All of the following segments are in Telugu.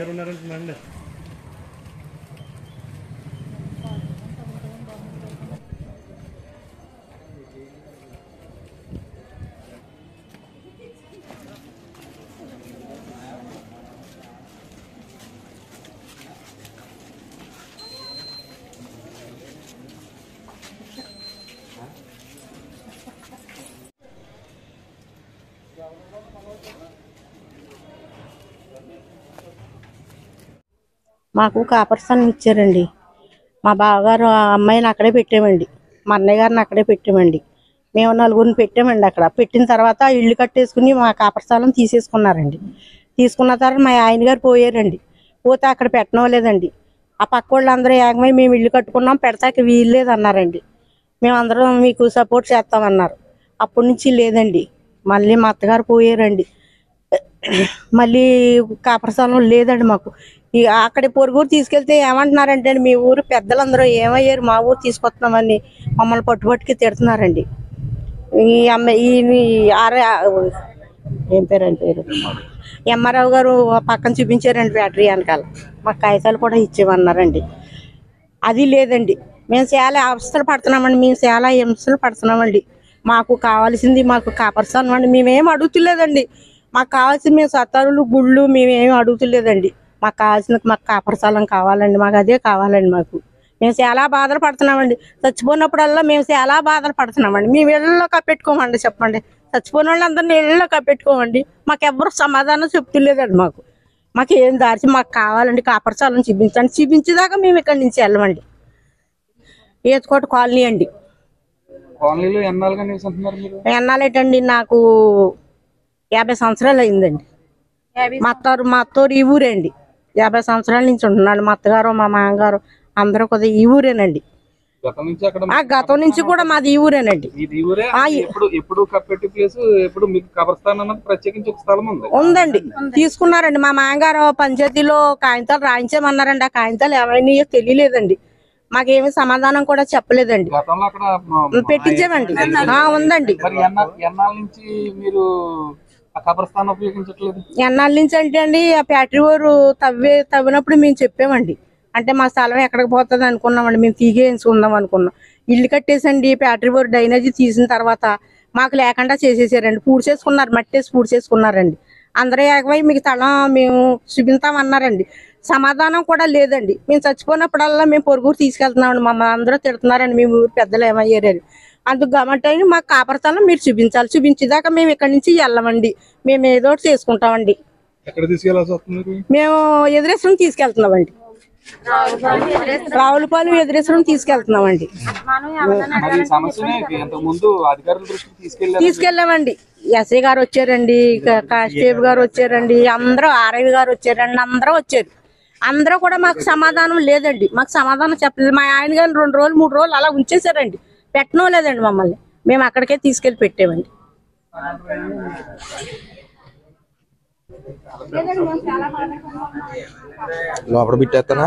ఉన్నారంటున్నాండి మాకు కాపర్సన్ ఇచ్చారండి మా బావగారు ఆ అమ్మాయిని అక్కడే పెట్టామండి మా అన్నయ్య గారిని అక్కడే పెట్టామండి మేము నలుగురిని పెట్టామండి అక్కడ పెట్టిన తర్వాత ఆ ఇల్లు కట్టేసుకుని మా కాపరస్థలం తీసేసుకున్నారండి తీసుకున్న తర్వాత మా ఆయన గారు పోయారండి పోతే అక్కడ పెట్టనవలేదండి ఆ పక్క వాళ్ళందరూ ఏకమై మేము ఇల్లు కట్టుకున్నాం పెడతాకి వీల్లేదు అన్నారండి మేమందరం మీకు సపోర్ట్ చేస్తామన్నారు అప్పటి నుంచి లేదండి మళ్ళీ మా అత్తగారు పోయారండి మళ్ళీ కాపరస్థలం లేదండి మాకు ఈ అక్కడ పొరుగురు తీసుకెళ్తే ఏమంటున్నారంటే మీ ఊరు పెద్దలందరూ ఏమయ్యారు మా ఊరు తీసుకొస్తున్నామని మమ్మల్ని పట్టుబట్టుకి తిడుతున్నారండి ఈ అమ్మ ఈ ఈ ఆర్ఏ ఏం పేరు అని పేరు ఎంఆర్ఆవు గారు పక్కన చూపించారండి బ్యాటరీ వెనకాల మాకు కాగితాలు కూడా ఇచ్చేమన్నారండి అది లేదండి మేము చాలా అవస్థలు పడుతున్నామండి మేము చాలా హింసలు పడుతున్నామండి మాకు కావాల్సింది మాకు కాపర్సాను అండి మేమేం అడుగుతులేదండి మాకు కావాల్సింది మేము సత్తారులు గుళ్ళు మేమేం అడుగుతులేదండి మాకు కావాల్సిన మాకు కాపరసాలం కావాలండి మాకు అదే కావాలండి మాకు మేము చాలా బాధలు పడుతున్నామండి చచ్చిపోయినప్పుడల్లా మేము చాలా బాధలు పడుతున్నామండి మేము ఇళ్ళలో కప్పెట్టుకోమండి చెప్పండి చచ్చిపోయిన వాళ్ళందరినీ ఇళ్ళలో కప్పెట్టుకోమండి మాకు ఎవరు సమాధానం చెప్తులేదండి మాకు మాకు ఏం దాచి మాకు కావాలండి కాపరసాలను చూపించండి చూపించేదాకా మేము ఇక్కడి నుంచి వెళ్ళమండి ఈతకోట కాలనీ అండి కాలనీలో ఎన్నాళ్ళుగా నివసింటున్నారు మీరు ఎన్నాలేటండి నాకు యాభై సంవత్సరాలు అయిందండి మా అత్తారు మా అత్తోరు ఈ ఊరేండి యాభై సంవత్సరాల నుంచి ఉంటున్నాడు మా అత్తగారు మా మామగారు అందరూ కొద్దిగా ఈ ఊరేనండి గతం నుంచి అక్కడ ఆ గతం నుంచి కూడా మాది ఈ ఊరేనండి ఇది ఈ ఊరే ఆ, ఈ- ఎప్పుడు ఎప్పుడు కప్పెట్టి ప్లేస్ ఎప్పుడు మీకు కబర్స్థాన్ అన్నది ప్రత్యేకించి ఒక స్థలం ఉంది ఉందండి తీసుకున్నారండి మా మామగారు పంచాయతీలో కాగితాలు రాయించామన్నారండి ఆ కాగితాలు ఏమైనాయో తెలియలేదండి మాకేమీ సమాధానం కూడా చెప్పలేదండి గతంలో అక్కడ మ- పెట్టించామండి ఆ, ఉందండి మరి ఎన్నా ఎన్నాళ్ళ నుంచి మీరు ఆ కబర్స్థాన్ ఉపయోగించట్లేదు ఎన్నాళ్ళ నుంచి అంటే అండి ఆ ఫ్యాక్టరీ వారు తవ్వే తవ్వినప్పుడు మేము చెప్పామండి అంటే మా స్థలం ఎక్కడికి పోతుంది అనుకున్నామండి మేము తీగేయించుకుందాం అనుకున్నాం ఇల్లు కట్టేసండి ఫ్యాక్టరీ వారు డైనేజీ తీసిన తర్వాత మాకు లేకుండా చేసేసారండి పూడ్చేసుకున్నారు మట్టేసి పూడ్చేసుకున్నారండి అందరూ ఏకమై మీకు తలం మేము చూపించామన్నారండి సమాధానం కూడా లేదండి మేము చచ్చిపోయినప్పుడల్లా మేము పొరుగురు తీసుకెళ్తున్నామండి మమ్మల్ని అందరూ తిడుతున్నారండి మీ ఊరు పెద్దలు ఏమయ్యారని అందుకు గమటైన మాకు కాపరతలం మీరు చూపించాలి చూపించేదాకా మేము ఇక్కడి నుంచి వెళ్ళమండి మేము ఏదో ఒకటి చేసుకుంటామండి ఎక్కడ తీసుకెళ్లాల్సి వస్తుంది మీరు మేము ఎదురేశ్వరం తీసుకెళ్తున్నామండి రావులపాలెం ఎదురేశ్వరం తీసుకెళ్తున్నామండి మరి ఈ సమస్యని ఇంతకు ముందు అధికారుల దృష్టికి తీసుకెళ్లారు తీసుకెళ్ళామండి ఎస్ఐ గారు వచ్చారండి కా- కానిస్టేబుల్ గారు వచ్చారండి అందరూ ఆర్ఐ గారు వచ్చారండి అందరూ వచ్చారు అందరూ కూడా మాకు సమాధానం లేదండి మాకు సమాధానం చెప్పలేదు మా ఆయన గారిని రెండు రోజులు మూడు రోజులు అలా ఉంచేశారండి పెట్టనో లేదండి మమ్మల్ని మేము అక్కడికే తీసుకెళ్ళి పెట్టామండి లోపల పెట్టేస్తానా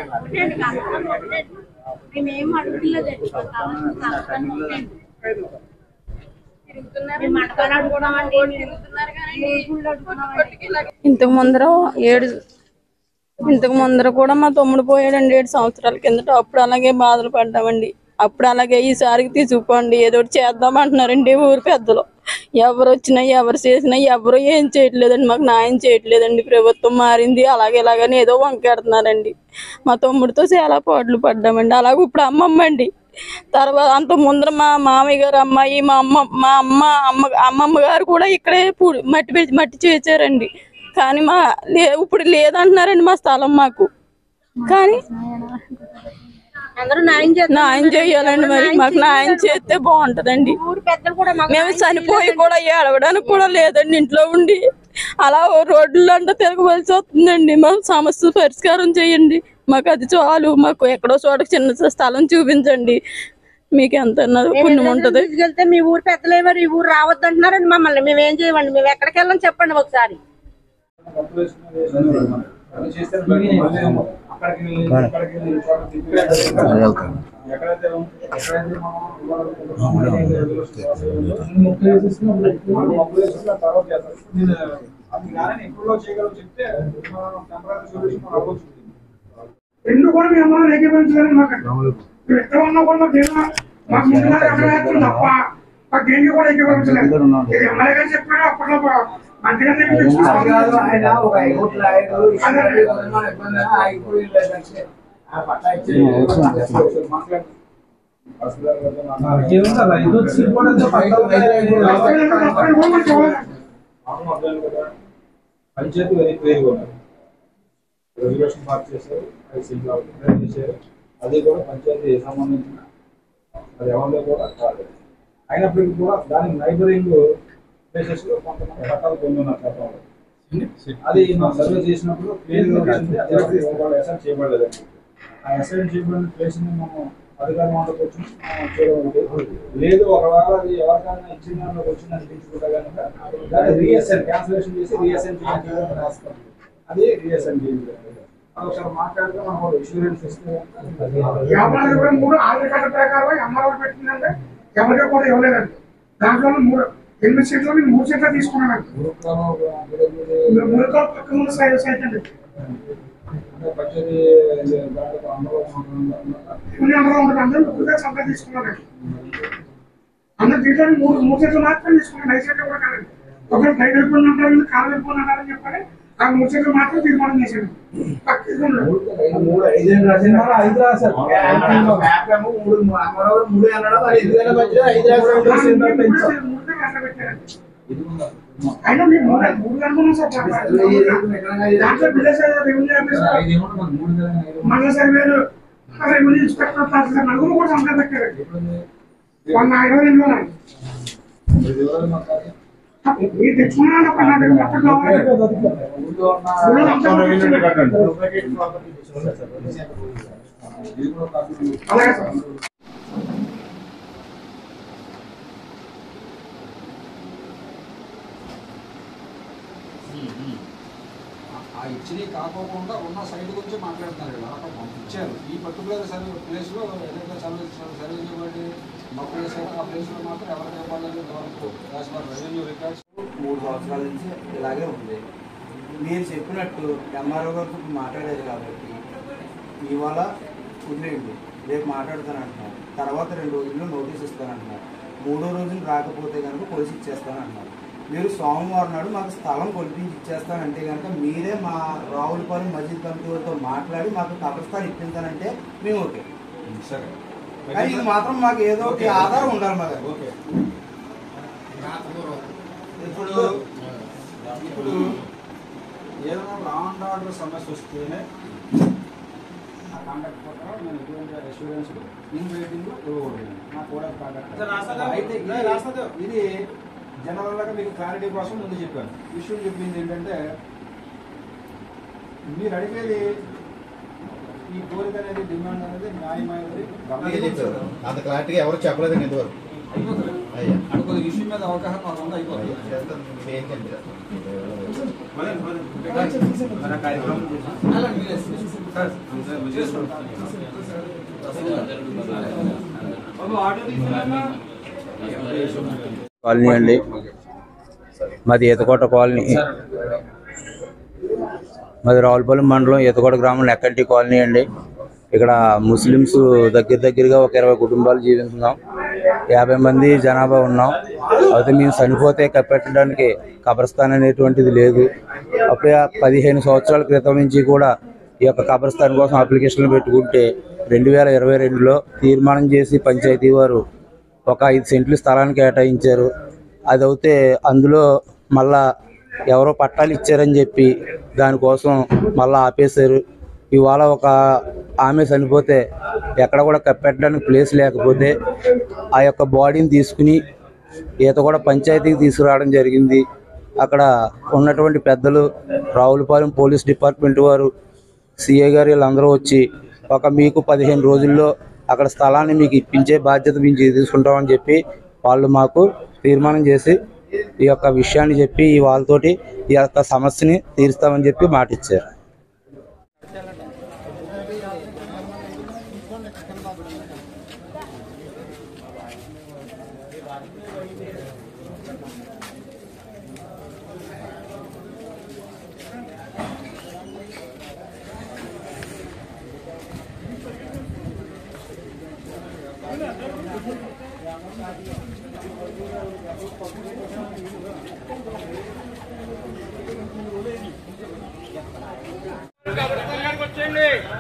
ఇంతకు ముందర ఏడు ఇంతకు ముందర కూడా మా తమ్ముడు పోయాడండి ఏడు సంవత్సరాల కిందట అప్పుడు అలాగే బాధలు పడ్డామండి అప్పుడు అలాగే ఈసారికి తీసుకుపోండి ఏదో ఒకటి చేద్దాం అంటున్నారండి ఊరు పెద్దలు ఎవరు వచ్చినా ఎవరు చేసినా ఎవరు ఏం చేయట్లేదండి మాకు న్యాయం చేయట్లేదండి ప్రభుత్వం మారింది అలాగే ఇలాగని ఏదో వంకెడుతున్నారండి మా తమ్ముడితో చాలా పాటలు పడ్డామండి అలాగే ఇప్పుడు అమ్మమ్మ అండి తర్వాత అంత ముందర మా మామయ్య గారు అమ్మాయి మా అమ్మ మా అమ్మ అమ్మ అమ్మమ్మ గారు కూడా ఇక్కడే పూడి- మట్టి పె- మట్టి చేశారండి కానీ మా లే ఇప్పుడు లేదంటున్నారండి మా స్థలం మాకు కానీ అందరూ న్యాయం చేస్తారు న్యాయం చేయాలండి మరి మాకు న్యాయం చేస్తే బాగుంటదండి ఊరు పెద్దలు కూడా మాకు మేము చనిపోయి కూడా ఏడవడానికి కూడా లేదండి ఇంట్లో ఉండి అలా ఓ రోడ్లలో అంతా తిరగవలసి వస్తుందండి మా సమస్య పరిష్కారం చేయండి మాకు అది చాలు మాకు ఎక్కడో చోట చిన్న స్థలం చూపించండి మీకు ఎంత పుణ్యం ఉంటది తీసుకెళ్తే మీ ఊరు పెద్దలు ఏమారు ఈ ఊరు రావద్దు అంటున్నారండి మమ్మల్ని మేము ఏం చేయమండి మేము ఎక్కడికి వెళ్ళని చెప్పండి ఒకసారి వెళ్తాను కానీ ఎప్పుడో చేయగలవు చెప్తే టెంపరీ సొల్యూషన్ అవ్వచ్చు రెండు కూడా మీ అమ్మని ఏకీభవించలేదు మాకు మేము ఎక్కడ ఉన్నా కూడా మాకు ఏమో మాకు ముందుగా ఎక్కడ వేస్తాం తప్ప మాకు దేనికి కూడా ఏకీభవించలేదు ఇది ఎమ్మెల్యే గారు చెప్పాడు అప్పట్లో మంత్రి గారి దగ్గర నుంచి అది కాదు ఆయన ఒక హైకోర్టు లాయర్ ఇష్యూ ఏదైనా ఇబ్బంది అయినా హైకోర్టు లేదంటే ఆ పట్టా ఇచ్చి మాట్లాడు ఏముంది అలా ఇది వచ్చి కూడా అప్పుడు కూడా మనకి ఇవ్వలేదు. పంచాయతీ వెరీ క్లియర్గా ఉన్నది రెగ్యులేషన్ పాస్ చేశారు అది సింపుల్ అవుతుంది చేశారు అది కూడా పంచాయతీ సంబంధించిన అది ఎవరిలో కూడా కాదు అయినప్పటికీ కూడా దానికి నైబరింగ్ ప్లేసెస్ లో కొంతమంది పట్టాలు పొంది ఉన్నారు చట్టంలో అది మా సర్వే చేసినప్పుడు క్లియర్ గా వచ్చింది అది ఎవరికి వాళ్ళు అసైన్ చేయబడలేదు ఆ అసైన్ చేయబడిన ప్లేస్ ని మనం అధికారం వాళ్ళకి వచ్చి మనం చేయడం ఒకటి. లేదు ఒకవేళ అది ఎవరికైనా ఇచ్చిన దాంట్లోకి వచ్చింది అనిపించుకుంటే కనుక దాన్ని రీఎస్ఎన్ క్యాన్సిలేషన్ చేసి రీఎస్ఎన్ చేయాలని రాస్తాం అది రీఎస్ఎన్ చేయాలి అది ఒకసారి మాట్లాడితే మనకు ఇన్సూరెన్స్ ఇస్తే వ్యాపారాలు కూడా మూడు ఆధార్ కార్డు ప్రకారం అమ్మవారు పెట్టిందంటే ఎవరికి కూడా ఇవ్వలేదండి దాంట్లో మూడు ఎనిమిది సీట్లు నేను మూడు సీట్లు తీసుకున్నానండి గురుకులం గురుకులం మూడు కాలు పక్కన ఉన్న సైజ్ సైజ్ అండి అంటే పంచాయతీ దాంట్లో అందరూ ఉంటున్నారు. కొన్ని అందరూ ఉంటుంది అందరూ ముగ్గురుగా సంపాద తీసుకున్నానండి అందరు దీంట్లో మూడు మూడు సీట్లు మాత్రం తీసుకున్నాను ఐదు సీట్లు కూడా కాదండి ఒకరు బయట వెళ్ళిపోయిన అంటారు కాలు వెళ్ళిపోయిన అంటారని చెప్పని ఆ మూడు సీట్లు మాత్రం తీర్మానం చేశాను పక్కన మూడు ఐదు రాసింది మళ్ళీ ఐదు రాశారు మ్యాప్ ఏమో మూడు అమరావతి మూడు అన్నాడు మరి ఎందుకైనా మధ్యలో ఐదు రాశారు అయినా మీరు మూడు మూడు అనుకున్నాం సార్ దాంట్లో విలేజ్ రెవెన్యూ ఆఫీసర్ ఐదు ఏమో మనకు మూడు నెలలు ఐదు మండల సర్వేలు రెవెన్యూ ఇన్స్పెక్టర్ తహసీల్దార్ నలుగురు కూడా సంతకం పెట్టారండి వంద ఇరవై రెండు ఉన్నాయి ఐదు వివరాలు మాకు కాదు. మీరు తెచ్చుకున్నాను ఒక నా దగ్గర మొత్తం కావాలి ఊళ్ళో ఉన్న ఊళ్ళో అంతా ఇది కూడా కాదు. అలాగే సార్ ఆ ఇచ్చినవి కాకోకుండా ఉన్న సైడ్ గురించి మాట్లాడుతున్నారు వీళ్ళు. అక్కడ మాకు ఇచ్చారు ఈ పర్టికులర్ సర్వే ప్లేస్లో ఏదైతే సర్వే సర్వే చేయబడి మొక్కలు వేసారో ఆ ప్లేస్లో మాత్రం ఎవరికి ఇవ్వాలని ఇంతవరకు యాజ్ పర్ రెవెన్యూ రికార్డ్స్ మూడు సంవత్సరాల నుంచి ఇలాగే ఉంది మీరు చెప్పినట్టు ఎంఆర్ఓ గారితో ఇప్పుడు మాట్లాడేది కాబట్టి ఇవాళ వదిలేయండి రేపు మాట్లాడతానంటున్నారు తర్వాత రెండు రోజుల్లో నోటీస్ ఇస్తానంటున్నారు మూడో రోజున రాకపోతే కనుక కొలిసి ఇచ్చేస్తానంటున్నారు మీరు సోమవారం నాడు మాకు స్థలం కొలిపించి ఇచ్చేస్తానంటే కనుక మీరే మా రావులపాలెం మస్జిద్ కమిటీ వాళ్ళతో మాట్లాడి మాకు కబ్రస్థాన్ ఇప్పించానంటే మేము ఓకే సరే కానీ ఇది మాత్రం మాకు ఏదో ఒక ఆధారం ఉండాలి మా దగ్గర ఓకే ఇప్పుడు ఇప్పుడు ఏదైనా లా అండ్ ఆర్డర్ సమస్య వస్తేనే ఆ కాంటాక్ట్ ప్రకారం నేను ఎటువంటి అష్యూరెన్స్ ఇన్ రేటింగ్ ఇవ్వకూడదు నాకు కూడా కాంటాక్ట్ అయితే ఇది- ఇది జనరల్గా మీకు క్లారిటీ కోసం ముందు చెప్పాను విషయం చెప్పింది ఏంటంటే మీరు అడిగేది ఈ కోరిక అనేది డిమాండ్ అనేది న్యాయమైనది గమనించారు అంత క్లారిటీగా ఎవరు చెప్పలేదండి ఇంతవరకు అయిపోతుంది అయ్యా అంటే కొద్దిగా ఇష్యూ మీద అవగాహన మాకు ఉంది అయిపోతుంది ఏంటండి కాలనీ అండి మాది ఈతకోట కాలనీ మాది రావులపాలెం మండలం ఈతకోట గ్రామం నెక్కంటి కాలనీ అండి ఇక్కడ ముస్లిమ్స్ దగ్గర దగ్గరగా ఒక ఇరవై కుటుంబాలు జీవిస్తున్నాం యాభై మంది జనాభా ఉన్నాం అయితే మేము చనిపోతే కప్పెట్టడానికి కబరస్థాన్ అనేటువంటిది లేదు అప్పుడే ఆ పదిహేను సంవత్సరాల క్రితం నుంచి కూడా ఈ యొక్క కబరస్థాన్ కోసం అప్లికేషన్లు పెట్టుకుంటే రెండు వేల ఇరవై రెండులో తీర్మానం చేసి పంచాయతీ వారు ఒక ఐదు సెంట్లు స్థలాన్ని కేటాయించారు అది అయితే అందులో మళ్ళా ఎవరో పట్టాలు ఇచ్చారని చెప్పి దానికోసం మళ్ళా ఆపేశారు ఇవాళ ఒక ఆమె చనిపోతే ఎక్కడ కూడా కప్పెట్టడానికి ప్లేస్ లేకపోతే ఆ యొక్క బాడీని తీసుకుని ఈత కూడా పంచాయతీకి తీసుకురావడం జరిగింది అక్కడ ఉన్నటువంటి పెద్దలు రావులపాలెం పోలీస్ డిపార్ట్మెంట్ వారు సిఐ గారు వీళ్ళందరూ వచ్చి ఒక మీకు పదిహేను రోజుల్లో అక్కడ స్థలాన్ని మీకు ఇప్పించే బాధ్యత మేము తీసుకుంటామని చెప్పి వాళ్ళు మాకు తీర్మానం చేసి ఈ యొక్క విషయాన్ని చెప్పి ఈ వాళ్ళతోటి ఈ యొక్క సమస్యని తీరుస్తామని చెప్పి మాట ఇచ్చారు వచ్చేయండి